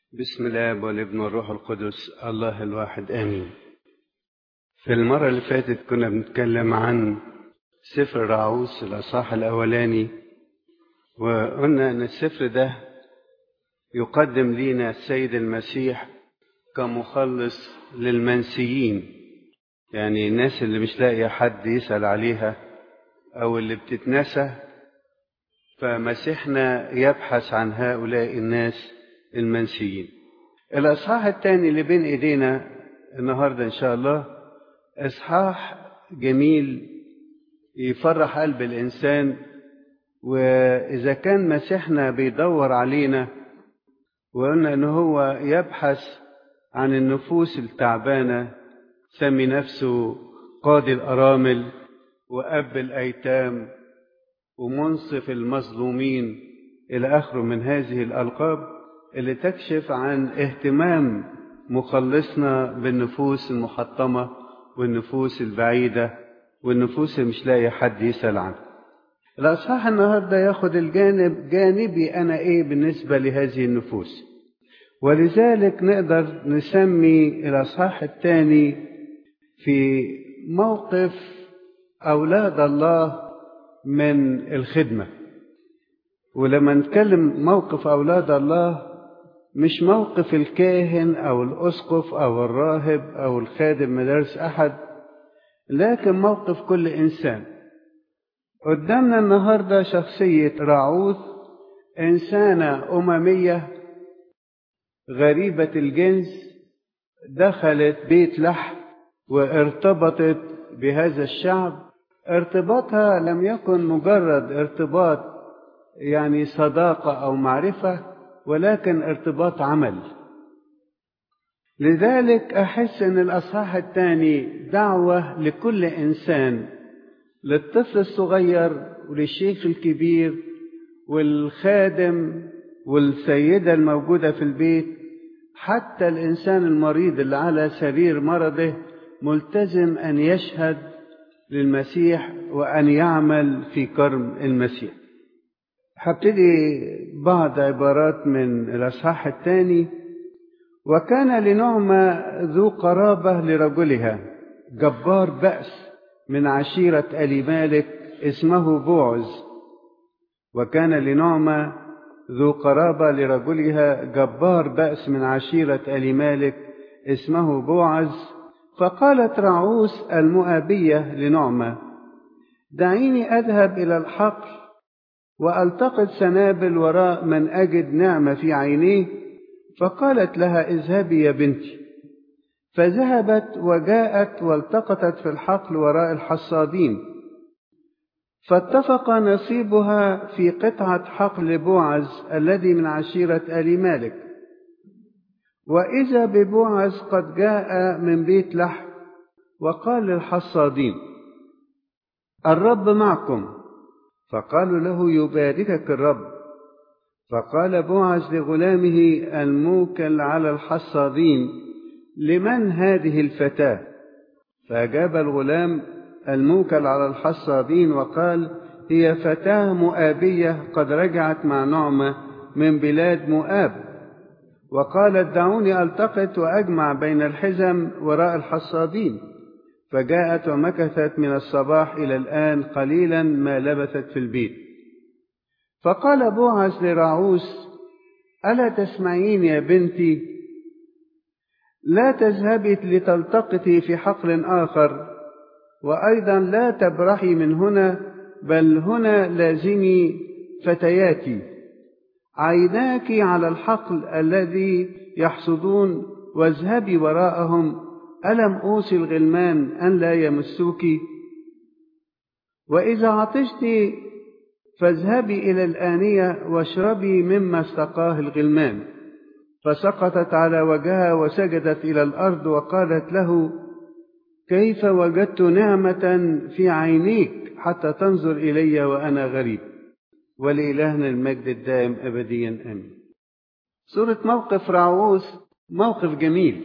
بسم الله والابن والروح القدس الله الواحد آمين في المرة اللي فاتت كنا بنتكلم عن سفر راعوس الأصحاح الأولاني وقلنا أن السفر ده يقدم لنا السيد المسيح كمخلص للمنسيين يعني الناس اللي مش لاقية حد يسأل عليها أو اللي بتتنسى فمسيحنا يبحث عن هؤلاء الناس المنسيين الأصحاح الثاني اللي بين إيدينا النهاردة إن شاء الله إصحاح جميل يفرح قلب الإنسان وإذا كان مسيحنا بيدور علينا وقلنا إن هو يبحث عن النفوس التعبانة سمي نفسه قاضي الأرامل وأب الأيتام ومنصف المظلومين إلى آخره من هذه الألقاب اللي تكشف عن اهتمام مخلصنا بالنفوس المحطمة والنفوس البعيدة والنفوس اللي مش لاقي حد يسأل عنها الأصحاح النهاردة ياخد الجانب جانبي أنا إيه بالنسبة لهذه النفوس ولذلك نقدر نسمي الأصحاح الثاني في موقف أولاد الله من الخدمة ولما نتكلم موقف أولاد الله مش موقف الكاهن أو الأسقف أو الراهب أو الخادم مدارس أحد لكن موقف كل إنسان قدامنا النهاردة شخصية راعوث إنسانة أممية غريبة الجنس دخلت بيت لحم وارتبطت بهذا الشعب ارتباطها لم يكن مجرد ارتباط يعني صداقة أو معرفة ولكن ارتباط عمل لذلك أحس أن الأصحاح الثاني دعوة لكل إنسان للطفل الصغير وللشيخ الكبير والخادم والسيدة الموجودة في البيت حتى الإنسان المريض اللي على سرير مرضه ملتزم أن يشهد للمسيح وأن يعمل في كرم المسيح هبتدي بعض عبارات من الأصحاح الثاني وكان لنعمة ذو قرابة لرجلها جبار بأس من عشيرة ألي مالك اسمه بوعز وكان لنعمة ذو قرابة لرجلها جبار بأس من عشيرة ألي مالك اسمه بوعز فقالت رعوس المؤابية لنعمة دعيني أذهب إلى الحقل والتقط سنابل وراء من اجد نعمه في عينيه فقالت لها اذهبي يا بنتي فذهبت وجاءت والتقطت في الحقل وراء الحصادين فاتفق نصيبها في قطعه حقل بوعز الذي من عشيره ال مالك واذا ببوعز قد جاء من بيت لحم وقال للحصادين الرب معكم فقالوا له يباركك الرب فقال بوعز لغلامه الموكل على الحصادين لمن هذه الفتاة فأجاب الغلام الموكل على الحصادين وقال هي فتاة مؤابية قد رجعت مع نعمة من بلاد مؤاب وقالت دعوني ألتقط وأجمع بين الحزم وراء الحصادين فجاءت ومكثت من الصباح إلى الآن قليلا ما لبثت في البيت فقال بوعز لراعوس ألا تسمعين يا بنتي لا تذهبي لتلتقطي في حقل آخر وأيضا لا تبرحي من هنا بل هنا لازمي فتياتي عيناك على الحقل الذي يحصدون واذهبي وراءهم ألم أوصي الغلمان أن لا يمسوك وإذا عطشت فاذهبي إلى الآنية واشربي مما استقاه الغلمان فسقطت على وجهها وسجدت إلى الأرض وقالت له كيف وجدت نعمة في عينيك حتى تنظر إلي وأنا غريب ولإلهنا المجد الدائم أبديا آمين سورة موقف راعوس موقف جميل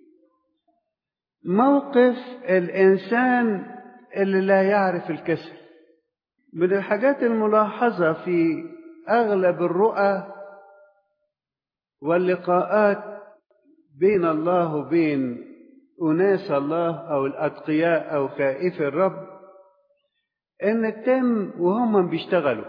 موقف الإنسان اللي لا يعرف الكسل من الحاجات الملاحظة في أغلب الرؤى واللقاءات بين الله وبين أناس الله أو الأتقياء أو خائف الرب إن تتم وهم بيشتغلوا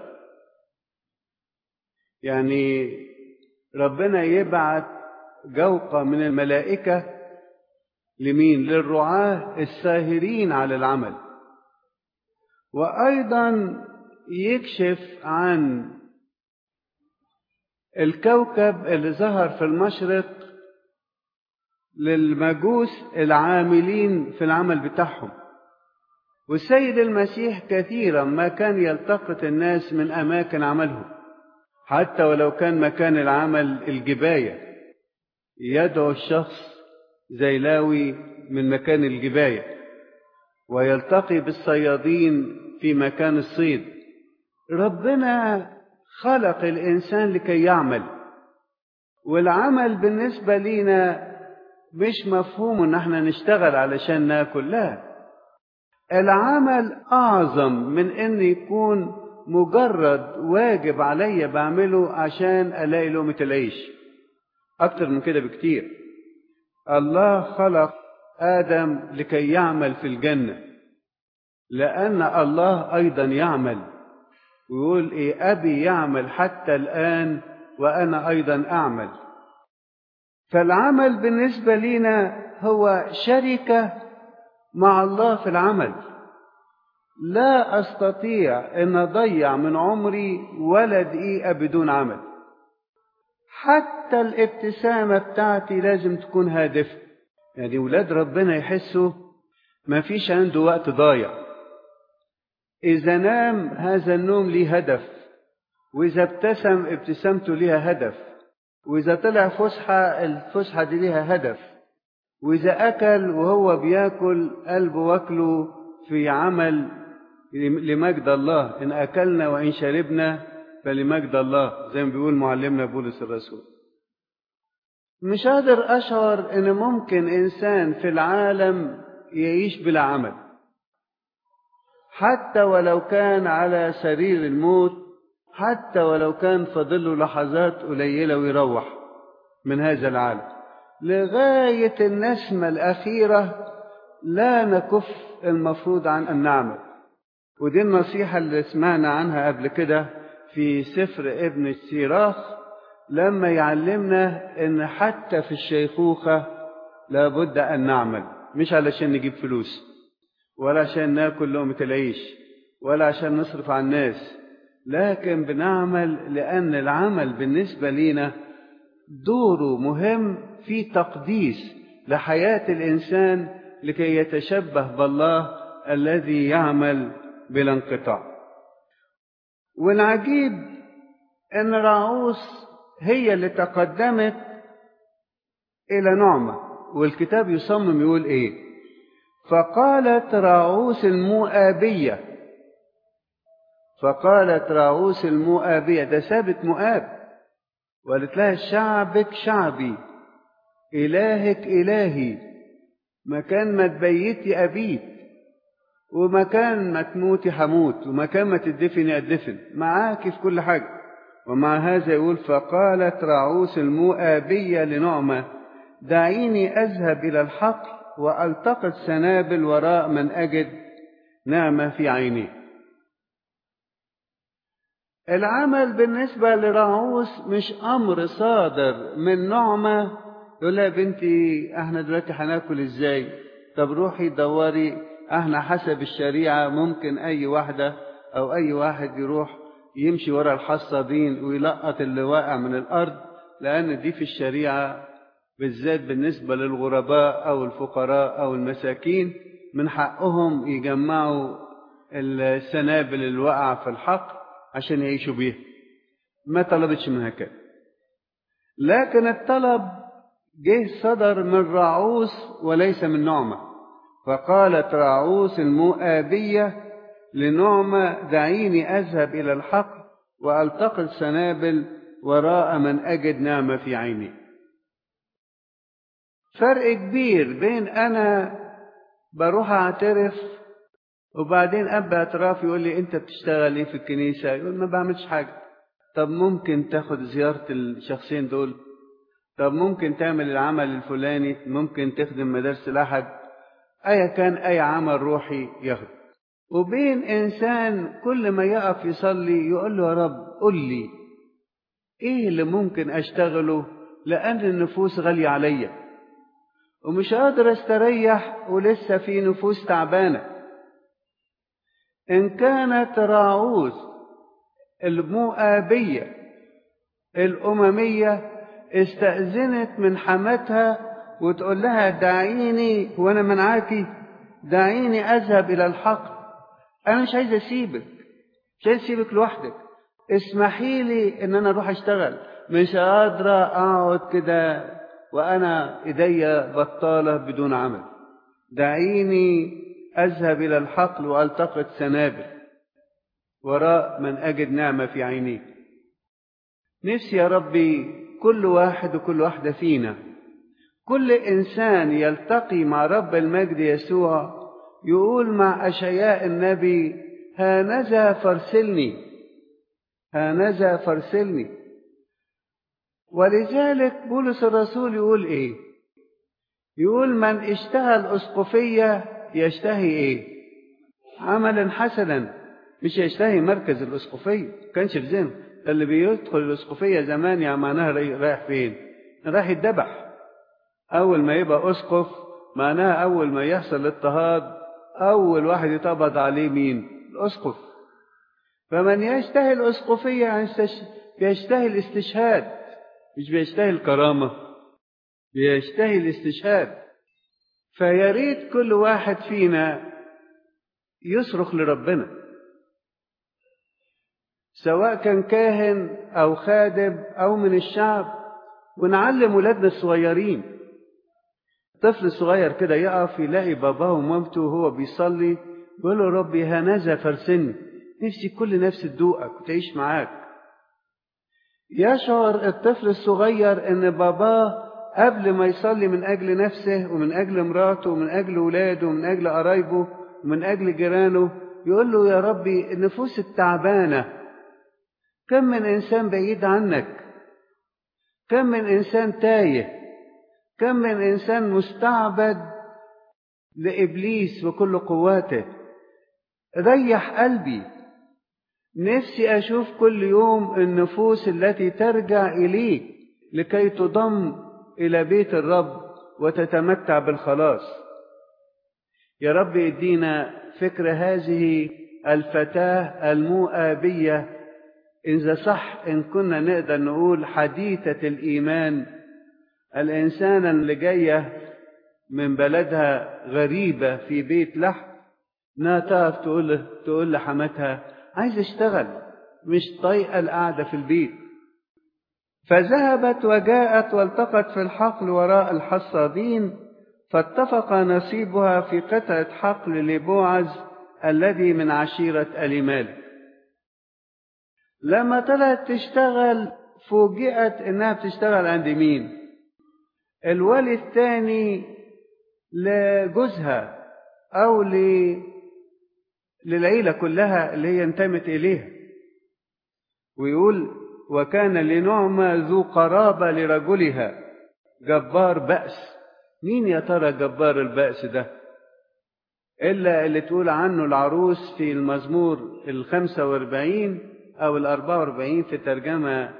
يعني ربنا يبعت جوقة من الملائكة لمين للرعاة الساهرين على العمل وأيضا يكشف عن الكوكب اللي ظهر في المشرق للمجوس العاملين في العمل بتاعهم والسيد المسيح كثيرا ما كان يلتقط الناس من أماكن عملهم حتى ولو كان مكان العمل الجباية يدعو الشخص زي لاوي من مكان الجباية ويلتقي بالصيادين في مكان الصيد ربنا خلق الإنسان لكي يعمل والعمل بالنسبة لينا مش مفهوم ان احنا نشتغل علشان ناكل لا العمل اعظم من ان يكون مجرد واجب عليا بعمله عشان الاقي لقمة العيش اكتر من كده بكتير الله خلق ادم لكي يعمل في الجنة لان الله ايضا يعمل ويقول ايه ابي يعمل حتى الان وانا ايضا اعمل فالعمل بالنسبة لنا هو شركة مع الله في العمل لا أستطيع أن أضيع من عمري ولا دقيقة بدون عمل حتى الابتسامة بتاعتي لازم تكون هادفة يعني ولاد ربنا يحسوا ما فيش عنده وقت ضايع إذا نام هذا النوم ليه هدف وإذا ابتسم ابتسامته ليها هدف وإذا طلع فسحة الفسحة دي ليها هدف وإذا أكل وهو بياكل قلبه واكله في عمل لمجد الله إن أكلنا وإن شربنا فلمجد الله زي ما بيقول معلمنا بولس الرسول مش قادر أشعر إن ممكن إنسان في العالم يعيش بلا عمل حتى ولو كان على سرير الموت حتى ولو كان فاضله لحظات قليلة ويروح من هذا العالم لغاية النسمة الأخيرة لا نكف المفروض عن أن نعمل ودي النصيحة اللي سمعنا عنها قبل كده في سفر ابن السيراخ لما يعلمنا ان حتى في الشيخوخة لابد ان نعمل مش علشان نجيب فلوس ولا عشان ناكل لقمة العيش ولا عشان نصرف على الناس لكن بنعمل لأن العمل بالنسبة لنا دوره مهم في تقديس لحياة الإنسان لكي يتشبه بالله الذي يعمل بلا انقطاع والعجيب أن راعوس هي اللي تقدمت إلى نعمة والكتاب يصمم يقول إيه فقالت راعوس المؤابية فقالت راعوس المؤابية ده سابت مؤاب وقالت لها شعبك شعبي إلهك إلهي مكان ما تبيتي أبيت ومكان ما تموتي هموت ومكان ما تدفني أدفن معاكي في كل حاجة ومع هذا يقول فقالت راعوس المؤابية لنعمة دعيني أذهب إلى الحقل وألتقط سنابل وراء من أجد نعمة في عينيه العمل بالنسبة لراعوس مش أمر صادر من نعمة يقول لها بنتي احنا دلوقتي هناكل ازاي طب روحي دوري احنا حسب الشريعة ممكن اي واحدة او اي واحد يروح يمشي ورا الحصادين ويلقط اللي واقع من الارض لان دي في الشريعة بالذات بالنسبة للغرباء او الفقراء او المساكين من حقهم يجمعوا السنابل اللي واقعة في الحقل عشان يعيشوا بيها ما طلبتش منها كده لكن الطلب جه صدر من راعوس وليس من نعمة فقالت راعوس المؤابية لنعمة دعيني أذهب إلى الحق وألتقط سنابل وراء من أجد نعمة في عيني فرق كبير بين أنا بروح أعترف وبعدين أب اعتراف يقول لي أنت بتشتغل إيه في الكنيسة يقول ما بعملش حاجة طب ممكن تاخد زيارة الشخصين دول طب ممكن تعمل العمل الفلاني ممكن تخدم مدارس الأحد أيا كان أي عمل روحي ياخد وبين إنسان كل ما يقف يصلي يقول له يا رب قل لي إيه اللي ممكن أشتغله لأن النفوس غالية عليا ومش قادر استريح ولسه في نفوس تعبانة إن كانت راعوز المؤابية الأممية استأذنت من حماتها وتقول لها دعيني وأنا منعاكي دعيني أذهب إلى الحقل أنا مش عايز أسيبك مش عايز أسيبك لوحدك اسمحي لي إن أنا أروح أشتغل مش قادرة أقعد كده وأنا إيديا بطالة بدون عمل دعيني أذهب إلى الحقل وألتقط سنابل وراء من أجد نعمة في عينيه نفسي يا ربي كل واحد وكل واحدة فينا كل إنسان يلتقي مع رب المجد يسوع يقول مع أشياء النبي هانذا فرسلني هانذا فرسلني ولذلك بولس الرسول يقول ايه يقول من اشتهى الاسقفيه يشتهي ايه عملا حسنا مش يشتهي مركز الاسقفيه كانش في ذهنه اللي بيدخل الاسقفيه زمان يعني معناها رايح فين رايح يتذبح اول ما يبقى اسقف معناها اول ما يحصل اضطهاد اول واحد يتقبض عليه مين الاسقف فمن يشتهي الاسقفيه يشتهي الاستشهاد مش بيشتهي الكرامة بيشتهي الاستشهاد فيا ريت كل واحد فينا يصرخ لربنا سواء كان كاهن أو خادم أو من الشعب ونعلم ولادنا الصغيرين الطفل الصغير كده يقف يلاقي باباه ومامته وهو بيصلي يقول له ربي هنذا فرسني نفسي كل نفس تدوقك وتعيش معاك يشعر الطفل الصغير ان باباه قبل ما يصلي من اجل نفسه ومن اجل مراته ومن اجل ولاده ومن اجل قرايبه ومن اجل جيرانه يقول له يا ربي النفوس التعبانه كم من انسان بعيد عنك كم من انسان تايه كم من انسان مستعبد لابليس وكل قواته ريح قلبي نفسي أشوف كل يوم النفوس التي ترجع إليك لكي تضم إلى بيت الرب وتتمتع بالخلاص يا رب ادينا فكر هذه الفتاة المؤابية إذا صح إن كنا نقدر نقول حديثة الإيمان الإنسان اللي جاية من بلدها غريبة في بيت لحم انها تعرف تقول تقول لحماتها عايز اشتغل مش طايقه القعده في البيت فذهبت وجاءت والتقت في الحقل وراء الحصادين فاتفق نصيبها في قطعة حقل لبوعز الذي من عشيرة أليمال لما طلعت تشتغل فوجئت إنها بتشتغل عند مين الولي الثاني لجوزها أو ل... للعيلة كلها اللي هي انتمت إليها ويقول وكان لنعمة ذو قرابة لرجلها جبار بأس مين يا ترى جبار البأس ده إلا اللي تقول عنه العروس في المزمور الخمسة واربعين أو الأربعة واربعين في الترجمة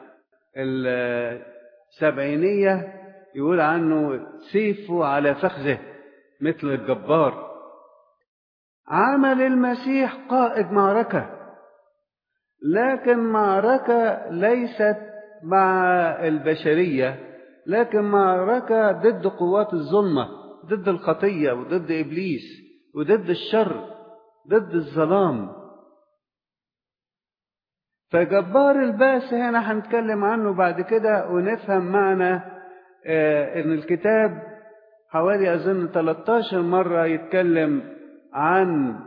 السبعينية يقول عنه سيفه على فخذه مثل الجبار عمل المسيح قائد معركة لكن معركة ليست مع البشرية لكن معركة ضد قوات الظلمة ضد الخطية وضد إبليس وضد الشر ضد الظلام فجبار البأس هنا هنتكلم عنه بعد كده ونفهم معنى آه ان الكتاب حوالي اظن 13 مرة يتكلم عن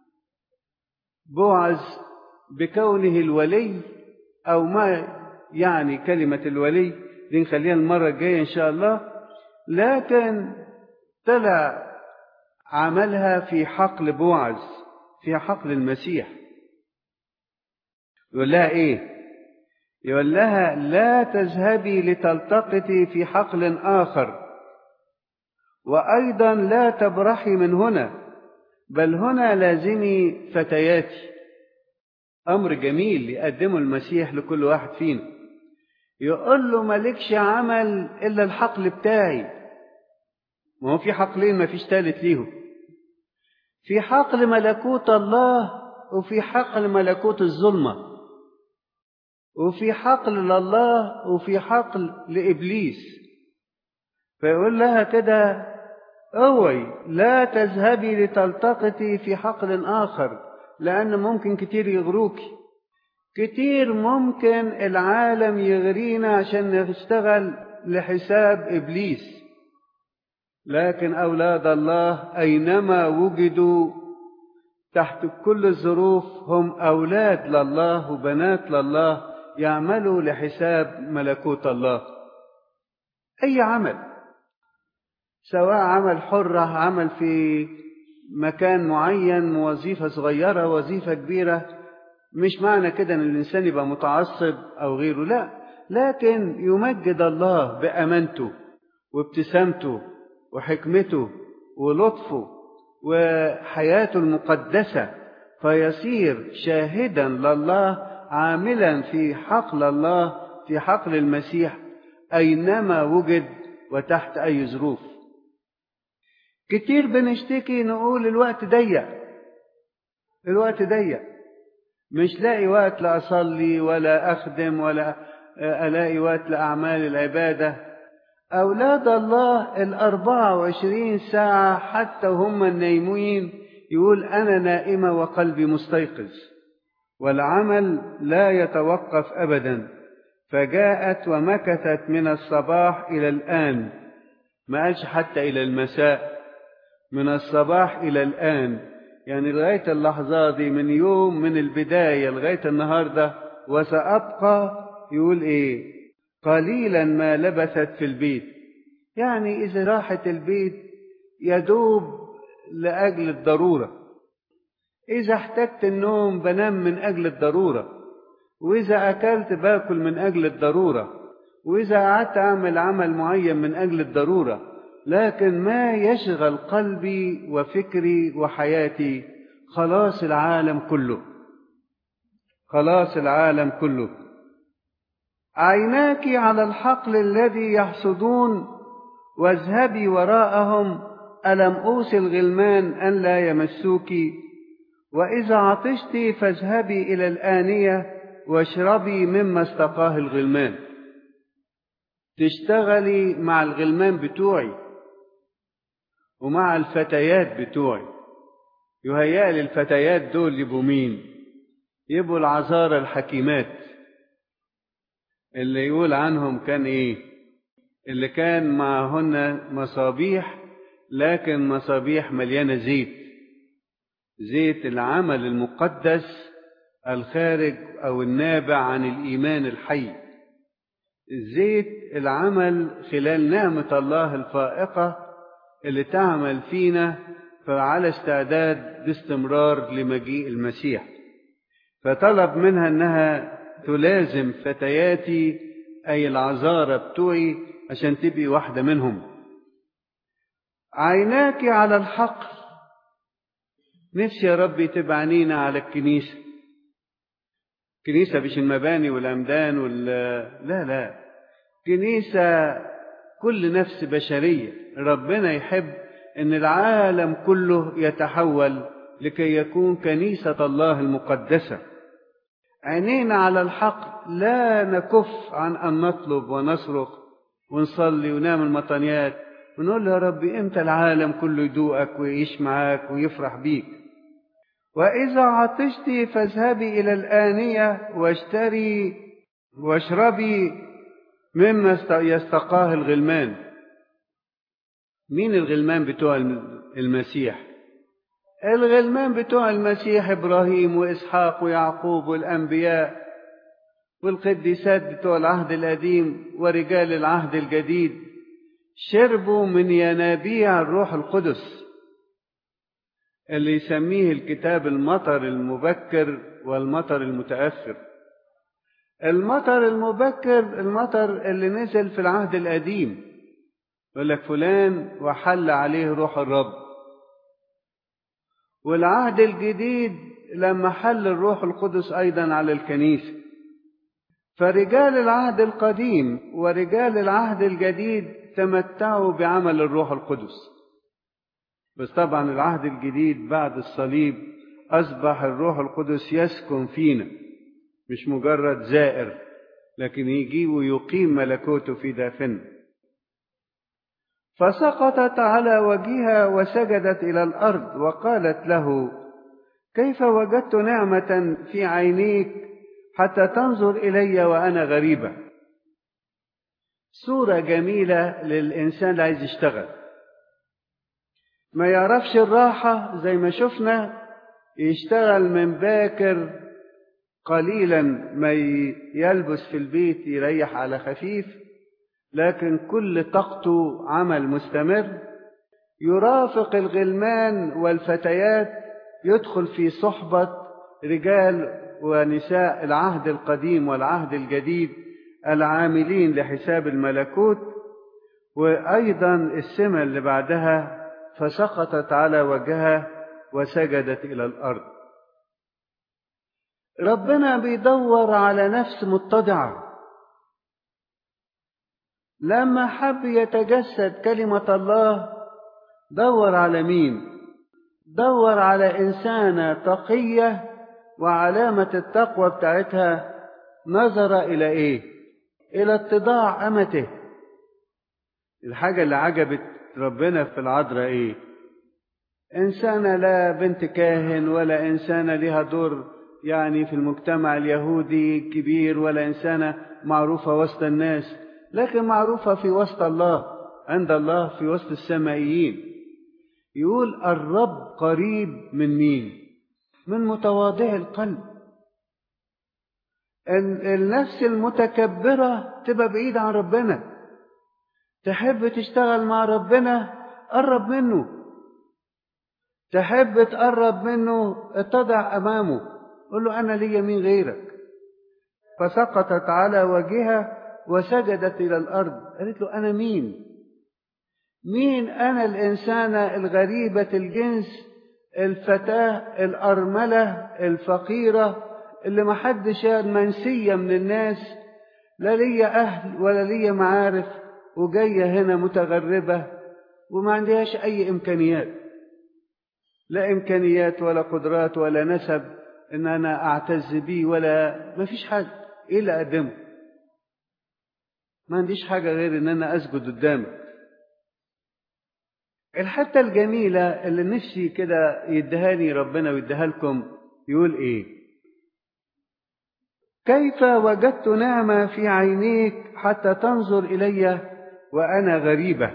بوعز بكونه الولي او ما يعني كلمة الولي دي نخليها المرة الجاية ان شاء الله لكن طلع عملها في حقل بوعز في حقل المسيح يقول لها ايه يقول لها لا تذهبي لتلتقطي في حقل آخر وأيضا لا تبرحي من هنا بل هنا لازمي فتياتي أمر جميل يقدمه المسيح لكل واحد فينا يقول له مالكش عمل إلا الحقل بتاعي ما هو في حقلين ما فيش تالت ليهم في حقل ملكوت الله وفي حقل ملكوت الظلمة وفي حقل لله وفي حقل لإبليس فيقول لها كده اوعي لا تذهبي لتلتقطي في حقل آخر لأن ممكن كتير يغروكي كتير ممكن العالم يغرينا عشان نشتغل لحساب إبليس لكن أولاد الله أينما وجدوا تحت كل الظروف هم أولاد لله وبنات لله يعملوا لحساب ملكوت الله أي عمل سواء عمل حرة عمل في مكان معين وظيفة صغيرة وظيفة كبيرة مش معنى كده ان الانسان يبقى متعصب او غيره لا لكن يمجد الله بامانته وابتسامته وحكمته ولطفه وحياته المقدسه فيصير شاهدا لله عاملا في حقل الله في حقل المسيح اينما وجد وتحت اي ظروف كتير بنشتكي نقول الوقت ضيق الوقت ضيق مش لاقي وقت لأصلي ولا أخدم ولا ألاقي وقت لأعمال العبادة أولاد الله الأربعة وعشرين ساعة حتى هم النايمين يقول أنا نائمة وقلبي مستيقظ والعمل لا يتوقف أبدا فجاءت ومكثت من الصباح إلى الآن ما قالش حتى إلى المساء من الصباح إلى الآن يعني لغاية اللحظة دي من يوم من البداية لغاية النهاردة وسأبقى يقول إيه قليلا ما لبثت في البيت يعني إذا راحت البيت يدوب لأجل الضرورة إذا احتجت النوم بنام من أجل الضرورة وإذا أكلت باكل من أجل الضرورة وإذا قعدت أعمل عمل معين من أجل الضرورة لكن ما يشغل قلبي وفكري وحياتي خلاص العالم كله خلاص العالم كله عيناك على الحقل الذي يحصدون واذهبي وراءهم ألم أوصي الغلمان أن لا يمسوك وإذا عطشت فاذهبي إلى الآنية واشربي مما استقاه الغلمان تشتغلي مع الغلمان بتوعي ومع الفتيات بتوعي يهيأ لي الفتيات دول يبقوا مين يبقوا العذارى الحكيمات اللي يقول عنهم كان ايه اللي كان معهن مصابيح لكن مصابيح مليانه زيت زيت العمل المقدس الخارج او النابع عن الايمان الحي زيت العمل خلال نعمه الله الفائقه اللي تعمل فينا فعلى استعداد باستمرار لمجيء المسيح فطلب منها انها تلازم فتياتي اي العذارى بتوعي عشان تبقي واحده منهم عيناك على الحقل نفسي يا ربي تبقى عينينا على الكنيسه كنيسه مش المباني والامدان وال لا لا كنيسه كل نفس بشريه ربنا يحب ان العالم كله يتحول لكي يكون كنيسه الله المقدسه عينينا على الحق لا نكف عن ان نطلب ونصرخ ونصلي ونعمل مطنيات ونقول له يا ربي امتى العالم كله يدوقك ويعيش معاك ويفرح بيك واذا عطشت فاذهبي الى الانيه واشتري واشربي مما يستقاه الغلمان مين الغلمان بتوع المسيح الغلمان بتوع المسيح ابراهيم واسحاق ويعقوب والانبياء والقديسات بتوع العهد القديم ورجال العهد الجديد شربوا من ينابيع الروح القدس اللي يسميه الكتاب المطر المبكر والمطر المتاخر المطر المبكر المطر اللي نزل في العهد القديم يقول لك فلان وحل عليه روح الرب والعهد الجديد لما حل الروح القدس ايضا على الكنيسه فرجال العهد القديم ورجال العهد الجديد تمتعوا بعمل الروح القدس بس طبعا العهد الجديد بعد الصليب اصبح الروح القدس يسكن فينا مش مجرد زائر لكن يجي ويقيم ملكوته في داخلنا فسقطت على وجهها وسجدت الى الارض وقالت له كيف وجدت نعمه في عينيك حتى تنظر الي وانا غريبه صوره جميله للانسان اللي عايز يشتغل ما يعرفش الراحه زي ما شفنا يشتغل من باكر قليلا ما يلبس في البيت يريح على خفيف لكن كل طاقته عمل مستمر يرافق الغلمان والفتيات يدخل في صحبة رجال ونساء العهد القديم والعهد الجديد العاملين لحساب الملكوت وأيضا السمة اللي بعدها فسقطت على وجهها وسجدت إلى الأرض ربنا بيدور على نفس متضعه لما حب يتجسد كلمة الله دور على مين؟ دور على إنسانة تقية وعلامة التقوى بتاعتها نظر إلى إيه؟ إلى اتضاع أمته الحاجة اللي عجبت ربنا في العذراء إيه؟ إنسانة لا بنت كاهن ولا إنسانة لها دور يعني في المجتمع اليهودي كبير ولا إنسانة معروفة وسط الناس لكن معروفة في وسط الله عند الله في وسط السمائيين يقول الرب قريب من مين من متواضع القلب النفس المتكبرة تبقى بعيدة عن ربنا تحب تشتغل مع ربنا قرب منه تحب تقرب منه اتضع أمامه قل له أنا لي مين غيرك فسقطت على وجهها وسجدت إلى الأرض قالت له أنا مين مين أنا الإنسانة الغريبة الجنس الفتاة الأرملة الفقيرة اللي محدش منسية من الناس لا ليا أهل ولا ليا معارف وجاية هنا متغربة وما عندهاش أي إمكانيات لا إمكانيات ولا قدرات ولا نسب إن أنا أعتز بيه ولا ما فيش حاجة إيه اللي أقدمه ما عنديش حاجة غير إن أنا أسجد قدامك الحتة الجميلة اللي نفسي كده يدهاني ربنا ويديها لكم يقول إيه كيف وجدت نعمة في عينيك حتى تنظر إلي وأنا غريبة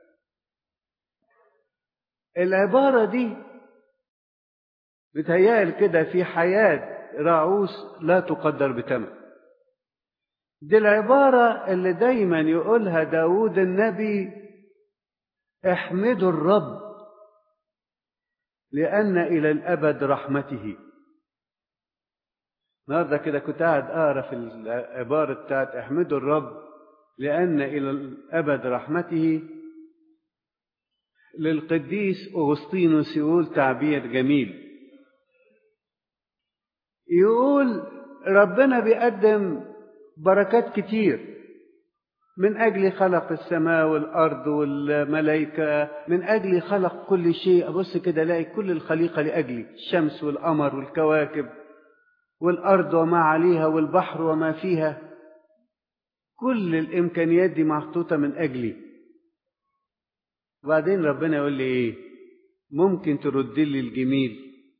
العبارة دي بتهيأل كده في حياة راعوس لا تقدر بثمن دي العبارة اللي دايما يقولها داود النبي احمدوا الرب لأن إلى الأبد رحمته النهارده كده كنت قاعد أقرأ في العبارة بتاعت احمدوا الرب لأن إلى الأبد رحمته للقديس أغسطينوس يقول تعبير جميل يقول ربنا بيقدم بركات كتير من أجل خلق السماء والأرض والملائكة من أجل خلق كل شيء أبص كده ألاقي كل الخليقة لأجلي الشمس والقمر والكواكب والأرض وما عليها والبحر وما فيها كل الإمكانيات دي محطوطة من أجلي وبعدين ربنا يقول لي إيه ممكن ترد لي الجميل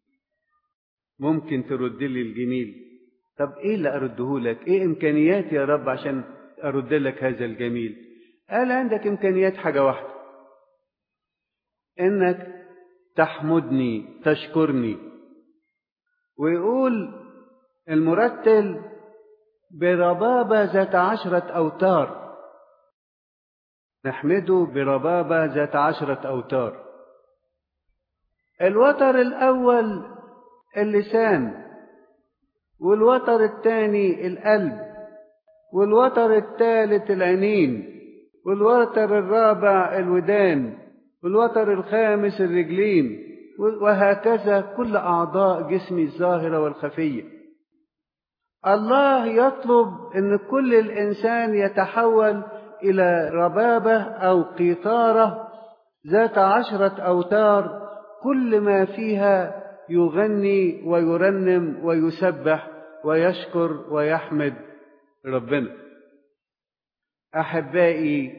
ممكن ترد لي الجميل طب إيه اللي أرده لك إيه إمكانياتي يا رب عشان أرد لك هذا الجميل قال عندك إمكانيات حاجة واحدة إنك تحمدني تشكرني ويقول المرتل بربابة ذات عشرة أوتار نحمده بربابة ذات عشرة أوتار الوتر الأول اللسان والوتر الثاني القلب والوتر الثالث العينين والوتر الرابع الودان والوتر الخامس الرجلين وهكذا كل أعضاء جسمي الظاهرة والخفية الله يطلب أن كل الإنسان يتحول إلى ربابة أو قيثارة ذات عشرة أوتار كل ما فيها يغني ويرنم ويسبح ويشكر ويحمد ربنا أحبائي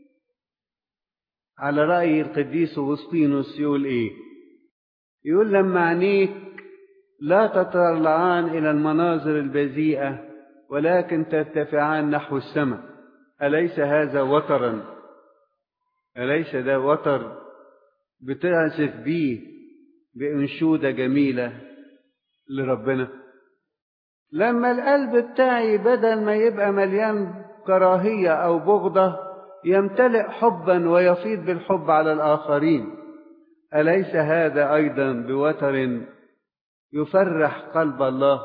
على رأي القديس أغسطينوس يقول إيه يقول لما عينيك لا تطلعان إلى المناظر البذيئة ولكن ترتفعان نحو السماء أليس هذا وترا أليس ده وتر بتعزف بيه بأنشودة جميلة لربنا لما القلب بتاعي بدل ما يبقى مليان كراهية أو بغضة يمتلئ حبا ويفيض بالحب على الآخرين أليس هذا أيضا بوتر يفرح قلب الله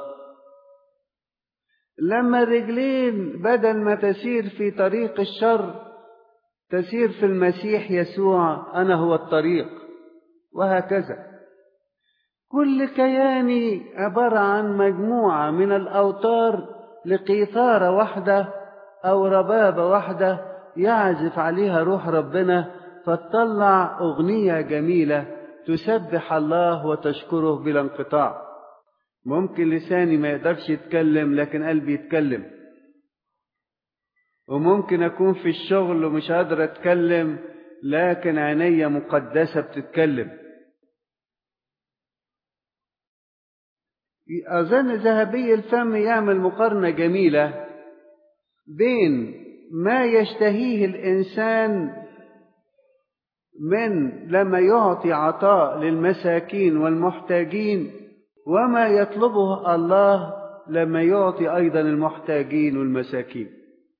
لما الرجلين بدل ما تسير في طريق الشر تسير في المسيح يسوع أنا هو الطريق وهكذا كل كياني عبارة عن مجموعة من الأوتار لقيثارة واحدة أو ربابة واحدة يعزف عليها روح ربنا فتطلع أغنية جميلة تسبح الله وتشكره بلا انقطاع ممكن لساني ما يقدرش يتكلم لكن قلبي يتكلم وممكن أكون في الشغل ومش قادر أتكلم لكن عينيا مقدسة بتتكلم أظن ذهبي الفم يعمل مقارنة جميلة بين ما يشتهيه الإنسان من لما يعطي عطاء للمساكين والمحتاجين وما يطلبه الله لما يعطي أيضا المحتاجين والمساكين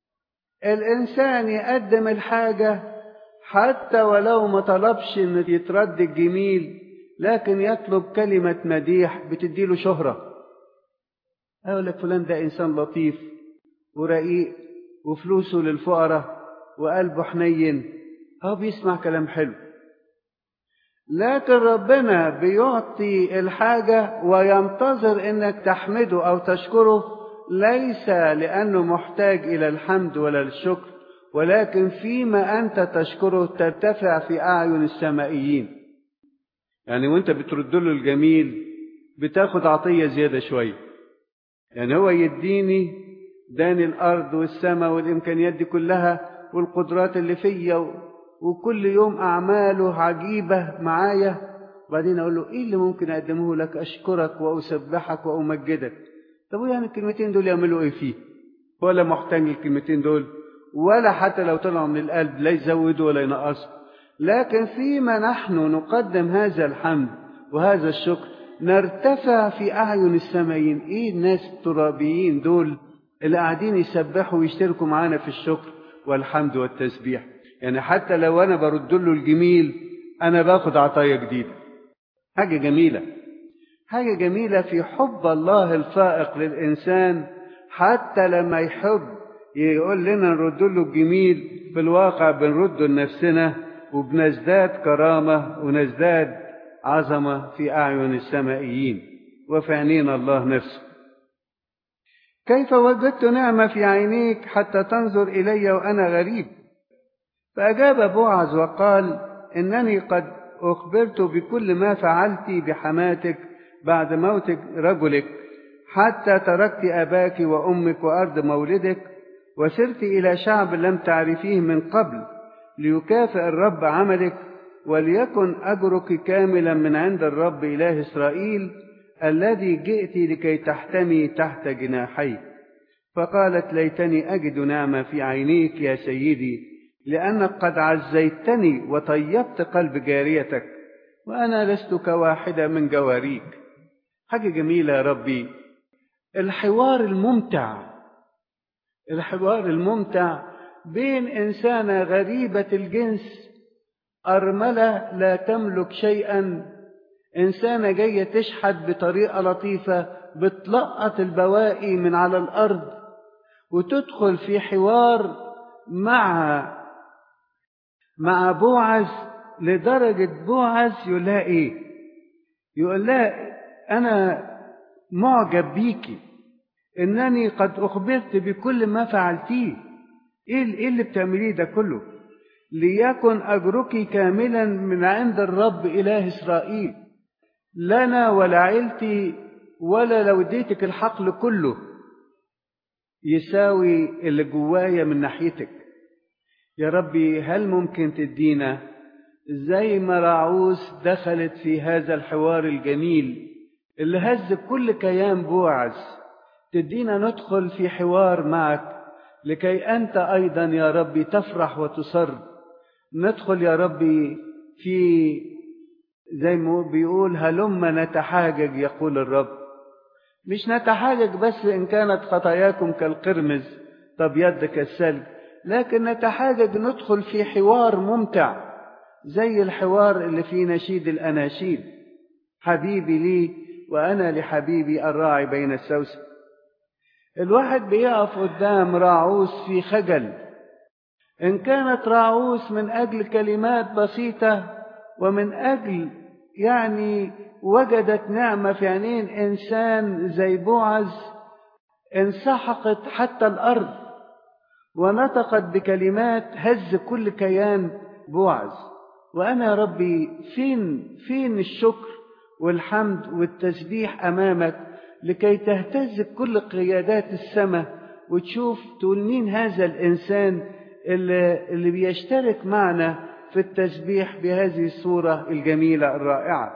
الإنسان يقدم الحاجة حتى ولو ما طلبش إن يترد الجميل لكن يطلب كلمة مديح بتديله شهرة أقول لك فلان ده إنسان لطيف ورقيق وفلوسه للفقراء وقلبه حنين هو بيسمع كلام حلو لكن ربنا بيعطي الحاجة وينتظر انك تحمده او تشكره ليس لانه محتاج الى الحمد ولا الشكر ولكن فيما انت تشكره ترتفع في اعين السمائيين يعني وانت بترد له الجميل بتاخد عطية زيادة شوية يعني هو يديني داني الارض والسماء والامكانيات دي كلها والقدرات اللي فيا وكل يوم أعماله عجيبة معايا وبعدين أقول له إيه اللي ممكن أقدمه لك أشكرك وأسبحك وأمجدك طب يعني الكلمتين دول يعملوا إيه فيه ولا محتاج الكلمتين دول ولا حتى لو طلعوا من القلب لا يزودوا ولا ينقصوا لكن فيما نحن نقدم هذا الحمد وهذا الشكر نرتفع في أعين السمايين إيه الناس الترابيين دول اللي قاعدين يسبحوا ويشتركوا معانا في الشكر والحمد والتسبيح يعني حتى لو انا برد له الجميل انا باخد عطايا جديده حاجه جميله حاجه جميله في حب الله الفائق للانسان حتى لما يحب يقول لنا نرد له الجميل في الواقع بنرده لنفسنا وبنزداد كرامه ونزداد عظمه في اعين السمائيين وفي عينين الله نفسه كيف وجدت نعمه في عينيك حتى تنظر الي وانا غريب فأجاب بوعز وقال إنني قد أخبرت بكل ما فعلت بحماتك بعد موت رجلك حتى تركت أباك وأمك وأرض مولدك وسرت إلى شعب لم تعرفيه من قبل ليكافئ الرب عملك وليكن أجرك كاملا من عند الرب إله إسرائيل الذي جئت لكي تحتمي تحت جناحي فقالت ليتني أجد نعمة في عينيك يا سيدي لأنك قد عزيتني وطيبت قلب جاريتك وأنا لست كواحدة من جواريك حاجة جميلة يا ربي الحوار الممتع الحوار الممتع بين إنسانة غريبة الجنس أرملة لا تملك شيئا إنسانة جاية تشحت بطريقة لطيفة بتلقط البواقي من على الأرض وتدخل في حوار مع مع بوعز لدرجة بوعز يقول لها ايه يقول لها انا معجب بيكي انني قد اخبرت بكل ما فعلتيه ايه اللي بتعمليه ده كله ليكن اجرك كاملا من عند الرب اله اسرائيل لنا ولا عيلتي ولا لو اديتك الحقل كله يساوي اللي جوايا من ناحيتك يا ربي هل ممكن تدينا زي ما راعوس دخلت في هذا الحوار الجميل اللي هز كل كيان بوعز تدينا ندخل في حوار معك لكي أنت أيضا يا ربي تفرح وتصر ندخل يا ربي في زي ما بيقول هلما نتحاجج يقول الرب مش نتحاجج بس إن كانت خطاياكم كالقرمز تبيض كالثلج لكن نتحاجج ندخل في حوار ممتع زي الحوار اللي في نشيد الأناشيد حبيبي لي وأنا لحبيبي الراعي بين السوسن الواحد بيقف قدام راعوس في خجل إن كانت راعوس من أجل كلمات بسيطة ومن أجل يعني وجدت نعمة في عينين إنسان زي بوعز انسحقت حتى الأرض ونطقت بكلمات هز كل كيان بوعز وأنا يا ربي فين فين الشكر والحمد والتسبيح أمامك لكي تهتز كل قيادات السماء وتشوف تقول مين هذا الإنسان اللي, اللي بيشترك معنا في التسبيح بهذه الصورة الجميلة الرائعة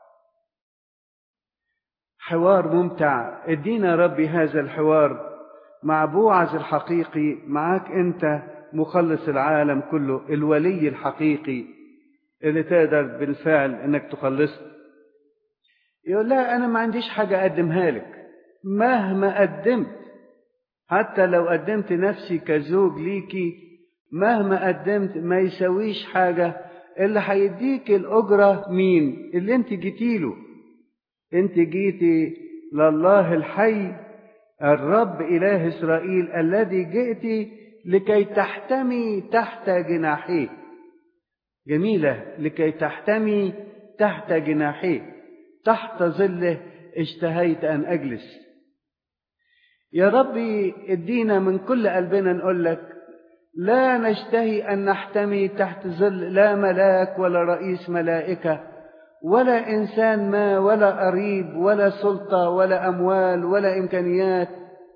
حوار ممتع ادينا ربي هذا الحوار مع بوعز الحقيقي معاك انت مخلص العالم كله الولي الحقيقي اللي تقدر بالفعل انك تخلصه يقول لا انا ما عنديش حاجة اقدمها لك مهما قدمت حتى لو قدمت نفسي كزوج ليكي مهما قدمت ما يسويش حاجة اللي هيديك الأجرة مين اللي انت جيتيله انت جيتي لله الحي الرب إله إسرائيل الذي جئت لكي تحتمي تحت جناحيه جميلة لكي تحتمي تحت جناحيه تحت ظله اشتهيت أن أجلس يا ربي ادينا من كل قلبنا نقول لك لا نشتهي أن نحتمي تحت ظل لا ملاك ولا رئيس ملائكة ولا إنسان ما ولا قريب ولا سلطة ولا أموال ولا إمكانيات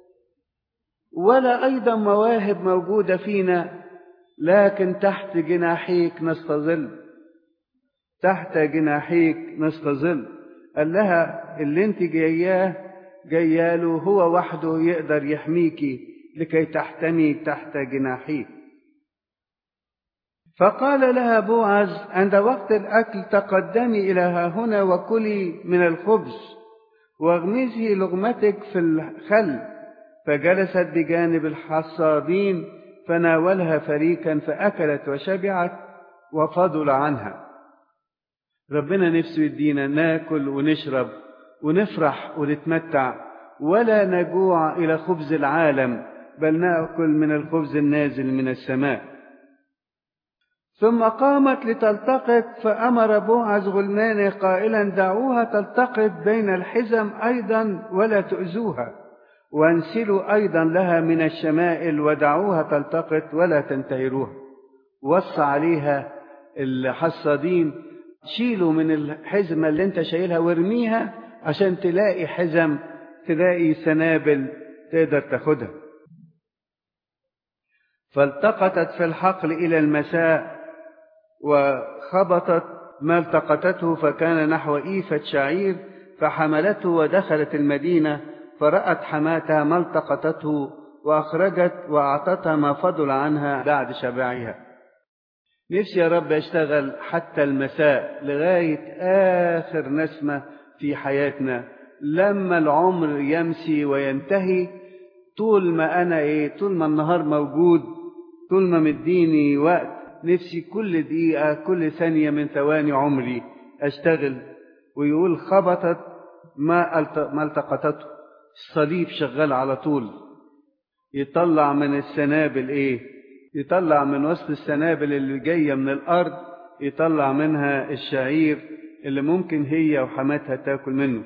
ولا أيضا مواهب موجودة فينا لكن تحت جناحيك نستظل تحت جناحيك نستظل قال لها اللي انت جاياه جاياله هو وحده يقدر يحميكي لكي تحتمي تحت جناحيه فقال لها بوعز عند وقت الأكل تقدمي إلى ها هنا وكلي من الخبز واغمزي لغمتك في الخل فجلست بجانب الحصادين فناولها فريكا فأكلت وشبعت وفضل عنها ربنا نفسه يدينا ناكل ونشرب ونفرح ونتمتع ولا نجوع إلى خبز العالم بل ناكل من الخبز النازل من السماء ثم قامت لتلتقط فامر بوعز غلمانه قائلا دعوها تلتقط بين الحزم ايضا ولا تؤذوها وانسلوا ايضا لها من الشمائل ودعوها تلتقط ولا تنتهروها وصى عليها الحصادين شيلوا من الحزمه اللي انت شايلها وارميها عشان تلاقي حزم تلاقي سنابل تقدر تاخدها فالتقطت في الحقل إلى المساء وخبطت ما التقطته فكان نحو إيفة شعير فحملته ودخلت المدينة فرأت حماتها ما التقطته وأخرجت وأعطتها ما فضل عنها بعد شبعها نفسي يا رب أشتغل حتى المساء لغاية آخر نسمة في حياتنا لما العمر يمشي وينتهي طول ما أنا إيه طول ما النهار موجود طول ما مديني وقت نفسي كل دقيقة كل ثانية من ثواني عمري أشتغل ويقول خبطت ما ما التقطته الصليب شغال على طول يطلع من السنابل ايه يطلع من وسط السنابل اللي جايه من الارض يطلع منها الشعير اللي ممكن هي وحماتها تاكل منه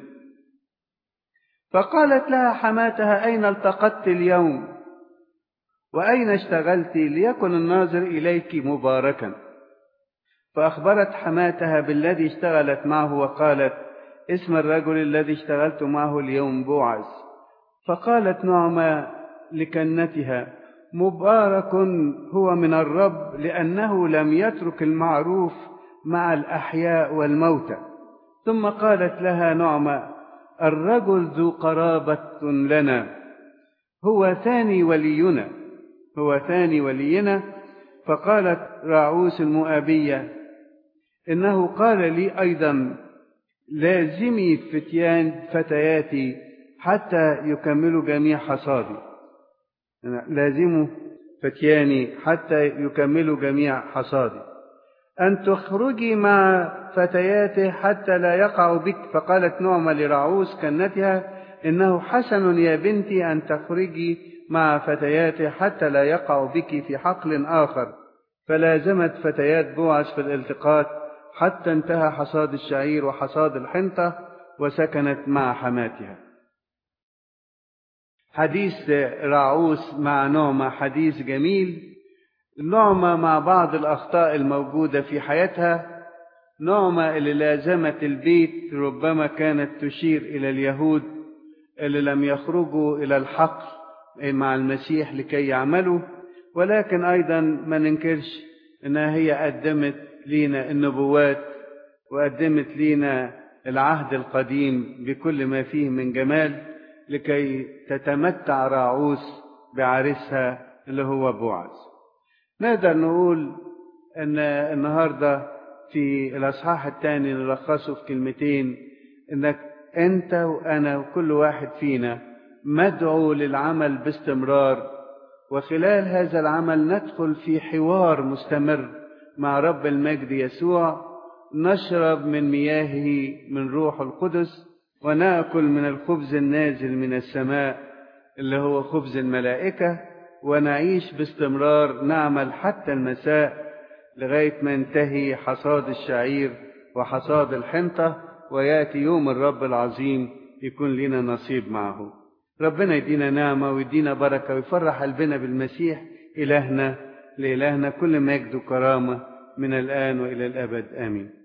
فقالت لها حماتها اين التقطت اليوم واين اشتغلت ليكن الناظر اليك مباركا فاخبرت حماتها بالذي اشتغلت معه وقالت اسم الرجل الذي اشتغلت معه اليوم بوعز فقالت نعمة لكنتها مبارك هو من الرب لأنه لم يترك المعروف مع الأحياء والموتى ثم قالت لها نعمة الرجل ذو قرابة لنا هو ثاني ولينا هو ثاني ولينا فقالت راعوس المؤابية إنه قال لي أيضا لازمي فتيان فتياتي حتى يكملوا جميع حصادي لازموا فتياني حتى يكملوا جميع حصادي أن تخرجي مع فتياته حتى لا يقع بك فقالت نعمة لرعوس كنتها إنه حسن يا بنتي أن تخرجي مع فتياته حتى لا يقع بك في حقل آخر فلازمت فتيات بوعز في الالتقاط حتى انتهى حصاد الشعير وحصاد الحنطة وسكنت مع حماتها حديث راعوس مع نعمة حديث جميل نعمة مع بعض الأخطاء الموجودة في حياتها نعمة اللي لازمت البيت ربما كانت تشير إلى اليهود اللي لم يخرجوا إلى الحقل مع المسيح لكي يعملوا ولكن أيضا ما ننكرش إنها هي قدمت لينا النبوات وقدمت لينا العهد القديم بكل ما فيه من جمال لكي تتمتع راعوس بعرسها اللي هو بوعز نقدر نقول ان النهارده في الاصحاح الثاني نلخصه في كلمتين انك انت وانا وكل واحد فينا مدعو للعمل باستمرار وخلال هذا العمل ندخل في حوار مستمر مع رب المجد يسوع نشرب من مياهه من روح القدس وناكل من الخبز النازل من السماء اللي هو خبز الملائكه ونعيش باستمرار نعمل حتى المساء لغايه ما ينتهي حصاد الشعير وحصاد الحنطه وياتي يوم الرب العظيم يكون لنا نصيب معه ربنا يدينا نعمه ويدينا بركه ويفرح قلبنا بالمسيح الهنا لإلهنا كل مجد وكرامة من الآن وإلى الأبد آمين